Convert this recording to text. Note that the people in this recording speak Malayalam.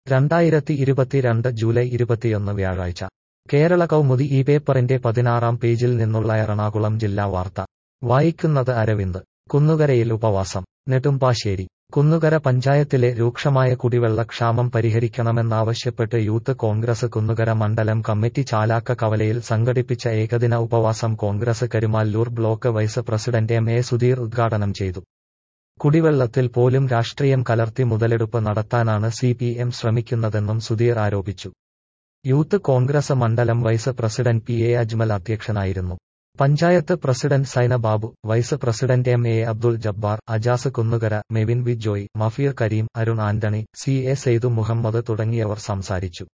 രണ്ടായിരത്തി ഇരുപത്തിരണ്ട് ജൂലൈ ഇരുപത്തിയൊന്ന് വ്യാഴാഴ്ച കേരള കൗമുദി ഈ പേപ്പറിന്റെ പതിനാറാം പേജിൽ നിന്നുള്ള എറണാകുളം ജില്ലാ വാർത്ത വായിക്കുന്നത് അരവിന്ദ് കുന്നുകരയിൽ ഉപവാസം നെടുമ്പാശ്ശേരി കുന്നുകര പഞ്ചായത്തിലെ രൂക്ഷമായ കുടിവെള്ള ക്ഷാമം പരിഹരിക്കണമെന്നാവശ്യപ്പെട്ട് യൂത്ത് കോൺഗ്രസ് കുന്നുകര മണ്ഡലം കമ്മിറ്റി ചാലാക്ക കവലയിൽ സംഘടിപ്പിച്ച ഏകദിന ഉപവാസം Congress Karumalloor block vice president M A Sudheer ഉദ്ഘാടനം ചെയ്തു കുടിവെള്ളത്തിൽ പോലും രാഷ്ട്രീയം കലർത്തി മുതലെടുപ്പ് നടത്താനാണ് സി പി എം ശ്രമിക്കുന്നതെന്നും സുധീർ ആരോപിച്ചു യൂത്ത് കോൺഗ്രസ് മണ്ഡലം vice president P A Ajmal അധ്യക്ഷനായിരുന്നു panchayat president Saina Babu vice president M A Abdul Jabbar Ajas Kunnukara Mevin V Joy Mafeer Kareem Arun Antony C A Saithu Muhammad തുടങ്ങിയവർ സംസാരിച്ചു